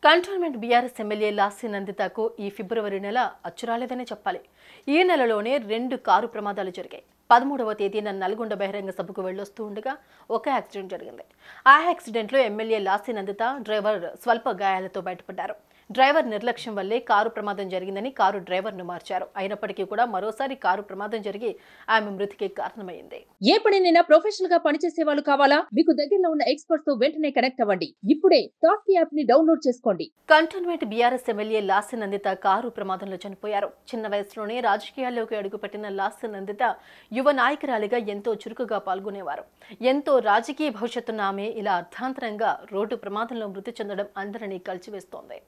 cantonment BRS MLA Lasya నందితకు ఈ ఫిబ్రవరి నెల అచ్చురాలేదనే చెప్పాలి ఈ నెలలోనే రెండు కారు ప్రమాదాలు జరిగాయి పదమూడవ తేదీన నల్గొండ బహిరంగ సభకు వెళ్ళొస్తూ ఉండగా ఒక యాక్సిడెంట్ జరిగింది ఆ యాక్సిడెంట్లో ఎమ్మెల్యే లాస్య నందిత డ్రైవర్ స్వల్ప గాయాలతో బయటపడ్డారు డ్రైవర్ నిర్లక్ష్యం వల్లే కారు ప్రమాదం జరిగిందని కారు డ్రైవర్ను మార్చారు అయినప్పటికీ కూడా మరోసారి కారు ప్రమాదం జరిగి ఆమె మృతికి కారణమైంది ఏ పనినైనా ప్రొఫెషనల్ గా పనిచేసే వాళ్ళు కావాలా మీకు దగ్గరలో ఉన్న ఎక్స్పర్ట్స్ తో వెంటనే కనెక్ట్ అవ్వండి ఇప్పుడే టాస్క్ యాప్ ని డౌన్లోడ్ చేసుకోండి cantonment BRS MLA Lasya Nanditha car ప్రమాదంలో చనిపోయారు చిన్న వయసులోనే రాజకీయాల్లోకి అడుగుపెట్టిన లాస్య నందిత యువ నాయకురాలిగా ఎంతో చురుకుగా పాల్గొనేవారు ఎంతో రాజకీయ భవిష్యత్తున్న ఆమె ఇలా అర్ధాంతరంగా రోడ్డు ప్రమాదంలో మృతి చెందడం అందరినీ కలిచివేస్తోంది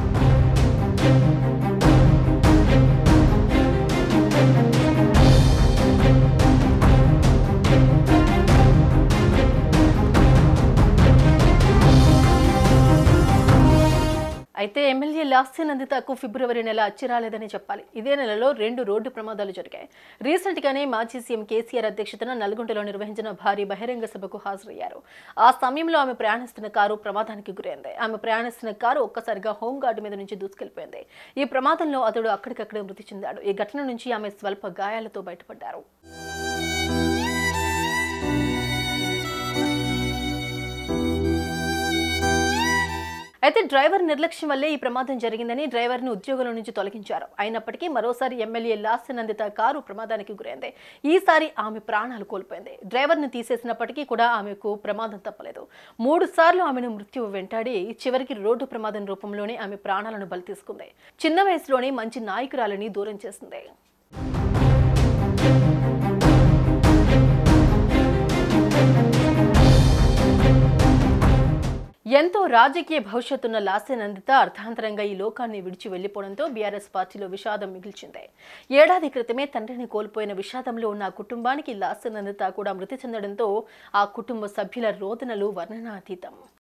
అయితే ఎమ్మెల్యే లాస్య నందితకు ఫిబ్రవరి నెల అచ్చిరాలేదని చెప్పాలి ఇదే నెలలో రెండు రోడ్డు ప్రమాదాలు జరిగాయి రీసెంట్ గానే మాజీ సీఎం కేసీఆర్ అధ్యక్షతన నల్గొండలో నిర్వహించిన భారీ బహిరంగ సభకు హాజరయ్యారు ఆ సమయంలో ఆమె ప్రయాణిస్తున్న కారు ప్రమాదానికి గురైంది ఆమె ప్రయాణిస్తున్న కారు ఒక్కసారిగా హోంగార్డు మీద నుంచి దూసుకెళ్లిపోయింది ఈ ప్రమాదంలో అతడు అక్కడికక్కడే మృతి చెందాడు ఈ ఘటన నుంచి ఆమె స్వల్ప గాయాలతో బయటపడ్డారు అయితే డ్రైవర్ నిర్లక్ష్యం వల్లే ఈ ప్రమాదం జరిగిందని డ్రైవర్ను ఉద్యోగంలో నుంచి తొలగించారు అయినప్పటికీ మరోసారి ఎమ్మెల్యే లాస్య నందిత కారు ప్రమాదానికి గురైంది ఈసారి ఆమె ప్రాణాలు కోల్పోయింది డ్రైవర్ను తీసేసినప్పటికీ కూడా ఆమెకు ప్రమాదం తప్పలేదు మూడు సార్లు ఆమెను మృత్యువు వెంటాడి చివరికి రోడ్డు ప్రమాదం రూపంలోనే ఆమె ప్రాణాలను బలి తీసుకుంది చిన్న వయసులోనే మంచి నాయకురాలని దూరం చేసింది ఎంతో రాజకీయ భవిష్యత్తున్న లాస్య నందిత అర్థాంతరంగా ఈ లోకాన్ని విడిచి వెళ్లిపోవడంతో బీఆర్ఎస్ పార్టీలో విషాదం మిగిల్చింది ఏడాది క్రితమే తండ్రిని కోల్పోయిన విషాదంలో ఉన్న ఆ కుటుంబానికి లాస్య నందిత కూడా మృతి చెందడంతో ఆ కుటుంబ సభ్యుల రోదనలు వర్ణనాతీతం